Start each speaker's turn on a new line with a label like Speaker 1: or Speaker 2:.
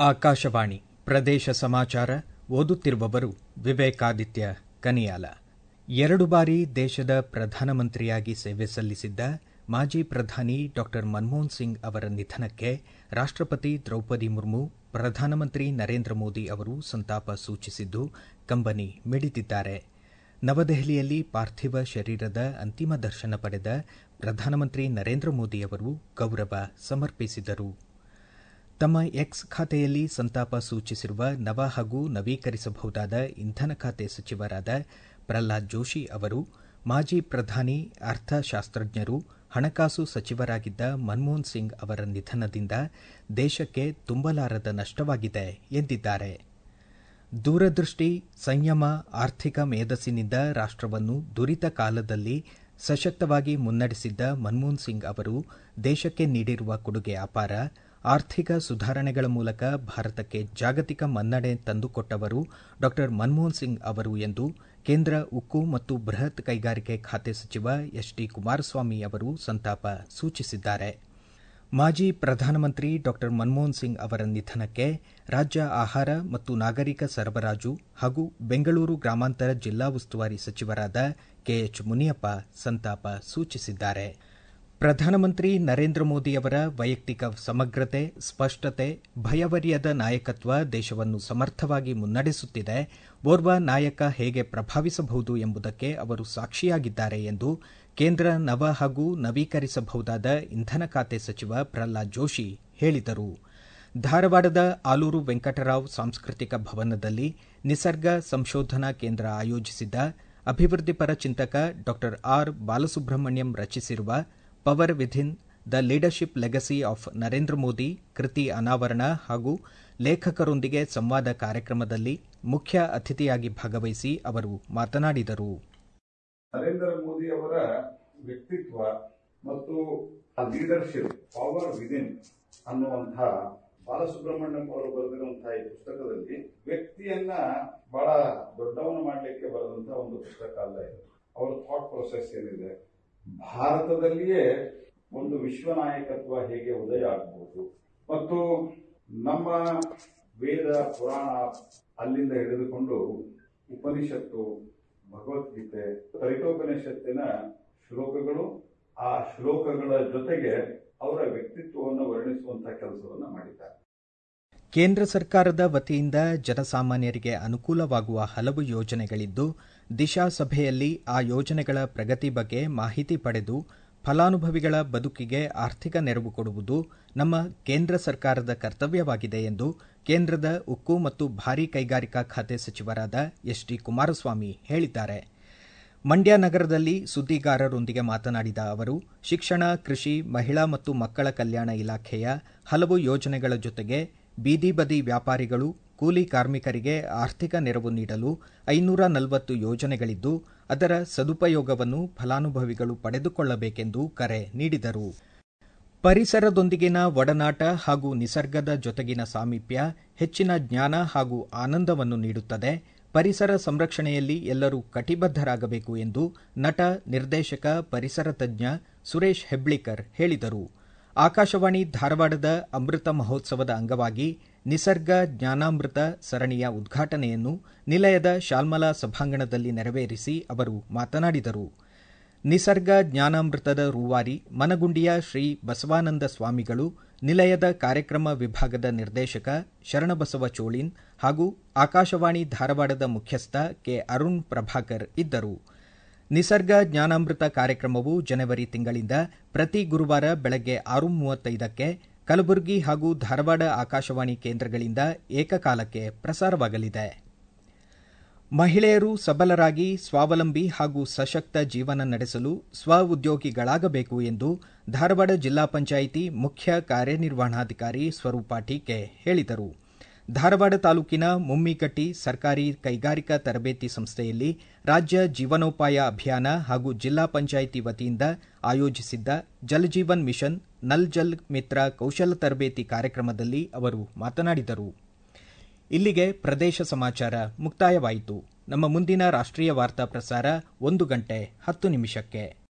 Speaker 1: ಆಕಾಶವಾಣಿ ಪ್ರದೇಶ ಸಮಾಚಾರ ಓದುತ್ತಿರುವವರು ವಿವೇಕಾದಿತ್ಯ ಕನಿಯಾಲ ಎರಡು ಬಾರಿ ದೇಶದ ಪ್ರಧಾನಮಂತ್ರಿಯಾಗಿ ಸೇವೆ ಸಲ್ಲಿಸಿದ್ದ ಮಾಜಿ ಪ್ರಧಾನಿ ಡಾ ಮನಮೋಹನ್ ಸಿಂಗ್ ಅವರ ನಿಧನಕ್ಕೆ ರಾಷ್ಟಪತಿ ದ್ರೌಪದಿ ಮುರ್ಮು ಪ್ರಧಾನಮಂತ್ರಿ ನರೇಂದ್ರ ಮೋದಿ ಅವರು ಸಂತಾಪ ಸೂಚಿಸಿದ್ದು ಕಂಬನಿ ಮಿಡಿದಿದ್ದಾರೆ ನವದೆಹಲಿಯಲ್ಲಿ ಪಾರ್ಥಿವ ಶರೀರದ ಅಂತಿಮ ದರ್ಶನ ಪಡೆದ ಪ್ರಧಾನಮಂತ್ರಿ ನರೇಂದ್ರ ಮೋದಿ ಅವರು ಗೌರವ ಸಮರ್ಪಿಸಿದರು ತಮ್ಮ ಎಕ್ಸ್ ಖಾತೆಯಲ್ಲಿ ಸಂತಾಪ ಸೂಚಿಸಿರುವ ನವ ಹಾಗೂ ನವೀಕರಿಸಬಹುದಾದ ಇಂಧನ ಖಾತೆ ಸಚಿವರಾದ ಪ್ರಹ್ಲಾದ್ ಜೋಶಿ ಅವರು ಮಾಜಿ ಪ್ರಧಾನಿ ಅರ್ಥಶಾಸ್ತ್ರಜ್ಞರು ಹಣಕಾಸು ಸಚಿವರಾಗಿದ್ದ ಮನಮೋಹನ್ ಸಿಂಗ್ ಅವರ ನಿಧನದಿಂದ ದೇಶಕ್ಕೆ ತುಂಬಲಾರದ ನಷ್ಟವಾಗಿದೆ ಎಂದಿದ್ದಾರೆ ದೂರದೃಷ್ಟಿ ಸಂಯಮ ಆರ್ಥಿಕ ಮೇಧಸ್ಸಿನಿಂದ ರಾಷ್ಟವನ್ನು ದುರಿತ ಕಾಲದಲ್ಲಿ ಸಶಕ್ತವಾಗಿ ಮುನ್ನಡೆಸಿದ್ದ ಮನಮೋಹನ್ ಸಿಂಗ್ ಅವರು ದೇಶಕ್ಕೆ ನೀಡಿರುವ ಕೊಡುಗೆ ಅಪಾರ ಆರ್ಥಿಕ ಸುಧಾರಣೆಗಳ ಮೂಲಕ ಭಾರತಕ್ಕೆ ಜಾಗತಿಕ ಮನ್ನಣೆ ತಂದುಕೊಟ್ಟವರು ಡಾ ಮನಮೋಹನ್ ಸಿಂಗ್ ಅವರು ಎಂದು ಕೇಂದ್ರ ಉಕ್ಕು ಮತ್ತು ಬೃಹತ್ ಕೈಗಾರಿಕೆ ಖಾತೆ ಸಚಿವ ಎಚ್ ಡಿ ಕುಮಾರಸ್ವಾಮಿ ಅವರು ಸಂತಾಪ ಸೂಚಿಸಿದ್ದಾರೆ ಮಾಜಿ ಪ್ರಧಾನಮಂತ್ರಿ ಡಾ ಮನಮೋಹನ್ ಸಿಂಗ್ ಅವರ ನಿಧನಕ್ಕೆ ರಾಜ್ಯ ಆಹಾರ ಮತ್ತು ನಾಗರಿಕ ಸರಬರಾಜು ಹಾಗೂ ಬೆಂಗಳೂರು ಗ್ರಾಮಾಂತರ ಜಿಲ್ಲಾ ಉಸ್ತುವಾರಿ ಸಚಿವರಾದ ಕೆಎಚ್ ಮುನಿಯಪ್ಪ ಸಂತಾಪ ಸೂಚಿಸಿದ್ದಾರೆ ಪ್ರಧಾನಮಂತ್ರಿ ನರೇಂದ್ರ ಮೋದಿ ಅವರ ವೈಯಕ್ತಿಕ ಸಮಗ್ರತೆ ಸ್ಪಷ್ಟತೆ ಭಯವರಿಯದ ನಾಯಕತ್ವ ದೇಶವನ್ನು ಸಮರ್ಥವಾಗಿ ಮುನ್ನಡೆಸುತ್ತಿದೆ ಓರ್ವ ನಾಯಕ ಹೇಗೆ ಪ್ರಭಾವಿಸಬಹುದು ಎಂಬುದಕ್ಕೆ ಅವರು ಸಾಕ್ಷಿಯಾಗಿದ್ದಾರೆ ಎಂದು ಕೇಂದ್ರ ನವ ಹಾಗೂ ನವೀಕರಿಸಬಹುದಾದ ಇಂಧನ ಖಾತೆ ಸಚಿವ ಪ್ರಹ್ಲಾದ್ ಜೋಶಿ ಹೇಳಿದರು ಧಾರವಾಡದ ಆಲೂರು ವೆಂಕಟರಾವ್ ಸಾಂಸ್ಕೃತಿಕ ಭವನದಲ್ಲಿ ನಿಸರ್ಗ ಸಂಶೋಧನಾ ಕೇಂದ್ರ ಆಯೋಜಿಸಿದ್ದ ಅಭಿವೃದ್ಧಿಪರ ಚಿಂತಕ ಡಾ ಆರ್ ಬಾಲಸುಬ್ರಹ್ಮಣ್ಯಂ ರಚಿಸಿರುವ power within the leadership legacy of Narendra Modi ಕೃತಿ ಅನಾವರಣ ಹಾಗೂ ಲೇಖಕರೊಂದಿಗೆ ಸಂವಾದ ಕಾರ್ಯಕ್ರಮದಲ್ಲಿ ಮುಖ್ಯ ಅತಿಥಿಯಾಗಿ ಭಾಗವಹಿಸಿ ಅವರು ಮಾತನಾಡಿದರು
Speaker 2: ನರೇಂದ್ರ ಮೋದಿ ಅವರ ವ್ಯಕ್ತಿತ್ವ ಮತ್ತು ಲೀಡರ್ಶಿಪ್ ಪವರ್ ವಿದಿನ್ ಅನ್ನುವಂತಹ ಬಾಲಸುಬ್ರಹ್ಮಣ್ಯಂ ಅವರು ಬರೆದಿರುವಂತಹ ಈ ಪುಸ್ತಕದಲ್ಲಿ ವ್ಯಕ್ತಿಯನ್ನ ಬಹಳ ದೊಡ್ಡವನು ಮಾಡಲಿಕ್ಕೆ ಬರೆದಂತಹ ಒಂದು ಪುಸ್ತಕ ಅಲ್ಲ ಇದು ಅವರ ಥಾಟ್ ಪ್ರೊಸೆಸ್ ಏನಿದೆ ಭಾರತದಲ್ಲಿಯೇ ಒಂದು ವಿಶ್ವ ನಾಯಕತ್ವ ಹೇಗೆ ಉದಯ ಆಗಬಹುದು ಮತ್ತು ನಮ್ಮ ವೇದ ಪುರಾಣ ಅಲ್ಲಿಂದ ಹಿಡಿದುಕೊಂಡು ಉಪನಿಷತ್ತು ಭಗವದ್ಗೀತೆ ತೈತೋಪನಿಷತ್ತಿನ ಶ್ಲೋಕಗಳು ಆ ಶ್ಲೋಕಗಳ ಜೊತೆಗೆ ಅವರ ವ್ಯಕ್ತಿತ್ವವನ್ನು ವರ್ಣಿಸುವಂತಹ ಕೆಲಸವನ್ನು ಮಾಡಿದ್ದಾರೆ
Speaker 1: ಕೇಂದ್ರ ಸರ್ಕಾರದ ವತಿಯಿಂದ ಜನಸಾಮಾನ್ಯರಿಗೆ ಅನುಕೂಲವಾಗುವ ಹಲವು ಯೋಜನೆಗಳಿದ್ದು ದಿಶಾ ಸಭೆಯಲ್ಲಿ ಆ ಯೋಜನೆಗಳ ಪ್ರಗತಿ ಬಗ್ಗೆ ಮಾಹಿತಿ ಪಡೆದು ಫಲಾನುಭವಿಗಳ ಬದುಕಿಗೆ ಆರ್ಥಿಕ ನೆರವು ಕೊಡುವುದು ನಮ್ಮ ಕೇಂದ್ರ ಸರ್ಕಾರದ ಕರ್ತವ್ಯವಾಗಿದೆ ಎಂದು ಕೇಂದ್ರದ ಉಕ್ಕು ಮತ್ತು ಭಾರೀ ಕೈಗಾರಿಕಾ ಖಾತೆ ಸಚಿವರಾದ ಎಚ್ ಡಿ ಕುಮಾರಸ್ವಾಮಿ ಹೇಳಿದ್ದಾರೆ ಮಂಡ್ಯ ನಗರದಲ್ಲಿ ಸುದ್ದಿಗಾರರೊಂದಿಗೆ ಮಾತನಾಡಿದ ಅವರು ಶಿಕ್ಷಣ ಕೃಷಿ ಮಹಿಳಾ ಮತ್ತು ಮಕ್ಕಳ ಕಲ್ಯಾಣ ಇಲಾಖೆಯ ಹಲವು ಯೋಜನೆಗಳ ಜೊತೆಗೆ ಬೀದಿ ಬದಿ ವ್ಯಾಪಾರಿಗಳು ಕೂಲಿ ಕಾರ್ಮಿಕರಿಗೆ ಆರ್ಥಿಕ ನೆರವು ನೀಡಲು ಐನೂರ ನಲವತ್ತು ಯೋಜನೆಗಳಿದ್ದು ಅದರ ಸದುಪಯೋಗವನ್ನು ಫಲಾನುಭವಿಗಳು ಪಡೆದುಕೊಳ್ಳಬೇಕೆಂದು ಕರೆ ನೀಡಿದರು ಪರಿಸರದೊಂದಿಗಿನ ಒಡನಾಟ ಹಾಗೂ ನಿಸರ್ಗದ ಜೊತೆಗಿನ ಸಾಮೀಪ್ಯ ಹೆಚ್ಚಿನ ಜ್ಞಾನ ಹಾಗೂ ಆನಂದವನ್ನು ನೀಡುತ್ತದೆ ಪರಿಸರ ಸಂರಕ್ಷಣೆಯಲ್ಲಿ ಎಲ್ಲರೂ ಕಟಿಬದ್ದರಾಗಬೇಕು ಎಂದು ನಟ ನಿರ್ದೇಶಕ ಪರಿಸರ ತಜ್ಞ ಸುರೇಶ್ ಹೆಬ್ಳಿಕರ್ ಹೇಳಿದರು ಆಕಾಶವಾಣಿ ಧಾರವಾಡದ ಅಮೃತ ಮಹೋತ್ಸವದ ಅಂಗವಾಗಿ ನಿಸರ್ಗ ಜ್ಞಾನಾಮೃತ ಸರಣಿಯ ಉದ್ಘಾಟನೆಯನ್ನು ನಿಲಯದ ಶಾಲ್ಮಲಾ ಸಭಾಂಗಣದಲ್ಲಿ ನೆರವೇರಿಸಿ ಅವರು ಮಾತನಾಡಿದರು ನಿಸರ್ಗ ಜ್ಞಾನಾಮೃತದ ರೂವಾರಿ ಮನಗುಂಡಿಯ ಶ್ರೀ ಬಸವಾನಂದ ಸ್ವಾಮಿಗಳು ನಿಲಯದ ಕಾರ್ಯಕ್ರಮ ವಿಭಾಗದ ನಿರ್ದೇಶಕ ಶರಣಬಸವ ಚೋಳಿನ್ ಹಾಗೂ ಆಕಾಶವಾಣಿ ಧಾರವಾಡದ ಮುಖ್ಯಸ್ಥ ಕೆ ಅರುಣ್ ಪ್ರಭಾಕರ್ ಇದ್ದರು ನಿಸರ್ಗ ಜ್ಞಾನಾಮೃತ ಕಾರ್ಯಕ್ರಮವು ಜನವರಿ ತಿಂಗಳಿಂದ ಪ್ರತಿ ಗುರುವಾರ ಬೆಳಗ್ಗೆ ಆರು ಮೂವತ್ತೈದಕ್ಕೆ ಕಲಬುರಗಿ ಹಾಗೂ ಧಾರವಾಡ ಆಕಾಶವಾಣಿ ಕೇಂದ್ರಗಳಿಂದ ಏಕಕಾಲಕ್ಕೆ ಪ್ರಸಾರವಾಗಲಿದೆ ಮಹಿಳೆಯರು ಸಬಲರಾಗಿ ಸ್ವಾವಲಂಬಿ ಹಾಗೂ ಸಶಕ್ತ ಜೀವನ ನಡೆಸಲು ಸ್ವ ಉದ್ಯೋಗಿಗಳಾಗಬೇಕು ಎಂದು ಧಾರವಾಡ ಜಿಲ್ಲಾ ಪಂಚಾಯಿತಿ ಮುಖ್ಯ ಕಾರ್ಯನಿರ್ವಹಣಾಧಿಕಾರಿ ಸ್ವರೂಪ ಟೀಕೆ ಹೇಳಿದರು ಧಾರವಾಡ ತಾಲೂಕಿನ ಮುಮ್ಮಿಕಟ್ಟಿ ಸರ್ಕಾರಿ ಕೈಗಾರಿಕಾ ತರಬೇತಿ ಸಂಸ್ಥೆಯಲ್ಲಿ ರಾಜ್ಯ ಜೀವನೋಪಾಯ ಅಭಿಯಾನ ಹಾಗೂ ಜಿಲ್ಲಾ ಪಂಚಾಯಿತಿ ವತಿಯಿಂದ ಆಯೋಜಿಸಿದ್ದ ಜಲಜೀವನ್ ಮಿಷನ್ ನಲ್ ಜಲ್ ಮಿತ್ರ ಕೌಶಲ ತರಬೇತಿ ಕಾರ್ಯಕ್ರಮದಲ್ಲಿ ಅವರು ಮಾತನಾಡಿದರು ಇಲ್ಲಿಗೆ ಪ್ರದೇಶ ಸಮಾಚಾರ ಮುಕ್ತಾಯವಾಯಿತು ನಮ್ಮ ಮುಂದಿನ ರಾಷ್ಟ್ರೀಯ ವಾರ್ತಾ ಪ್ರಸಾರ ಒಂದು ಗಂಟೆ ಹತ್ತು ನಿಮಿಷಕ್ಕೆ